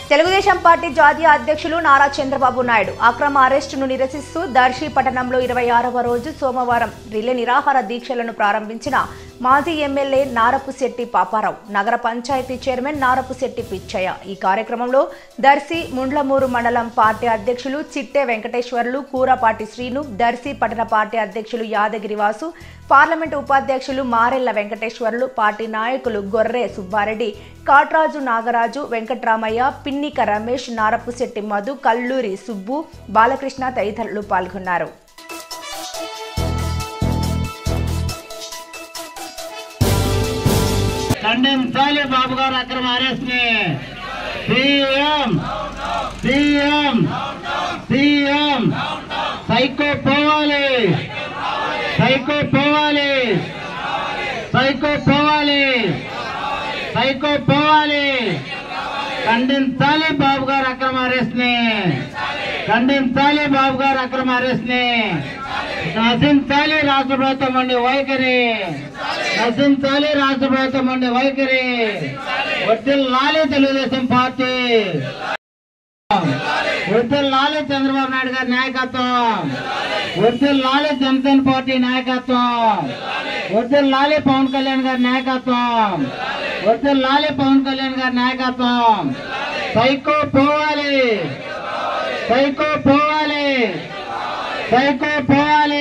Telugu Desam party జాతీయ అధ్యక్షులు నారా చంద్రబాబు నాయుడు అక్రమ అరెస్టును నిరసిస్తూ దర్శి పట్టణంలో ఇరవై ఆరవ రోజు సోమవారం రిలే నిరాహార దీక్షలను ప్రారంభించిన మాజీ ఎమ్మెల్యే నారపుశెట్టి పాపారావు నగర పంచాయతీ చైర్మన్ నారపుశెట్టి పిచ్చయ్య ఈ కార్యక్రమంలో దర్శి ముండ్లమూరు మండలం పార్టీ అధ్యక్షులు చిట్టే వెంకటేశ్వర్లు కూరపాటి శ్రీను దర్శి పట్టణ పార్టీ అధ్యక్షులు యాదగిరి వాసు పార్లమెంటు ఉపాధ్యక్షులు మారెళ్ల వెంకటేశ్వర్లు పార్టీ నాయకులు గొర్రె సుబ్బారెడ్డి కాట్రాజు నాగరాజు వెంకట్రామయ్య పిన్నిక రమేష్ నారపుశెట్టి మధు కల్లూరి సుబ్బు బాలకృష్ణ తదితరులు పాల్గొన్నారు ఖండించాలి బాబు గారు అక్రమ అరెస్ట్ ని సీఎం సీఎం సీఎం సైకో పోవాలి సైకో పోవాలి సైకో పోవాలి సైకో పోవాలి ఖండించాలి బాబు గారు అక్రమ అరెస్ట్ ని ఖండించాలి బాబు గారు అక్రమ అరెస్ట్ ని నశించాలి రాష్ట్ర ప్రభుత్వం ఉండే వైఖరి నశించాలి రాష్ట్ర ప్రభుత్వం ఉండే వైఖరి వర్తిల్లాలి తెలుగుదేశం పార్టీ వర్తిల్లాలి చంద్రబాబు నాయుడు గారి నాయకత్వం వర్తిల్లాలి జనసేన పార్టీ నాయకత్వం వర్తిల్లాలి పవన్ కళ్యాణ్ గారి నాయకత్వం వర్తిల్లాలి పవన్ కళ్యాణ్ గారి నాయకత్వం సైకో పోవాలి సైకో పోవాలి సైకో పోవాలి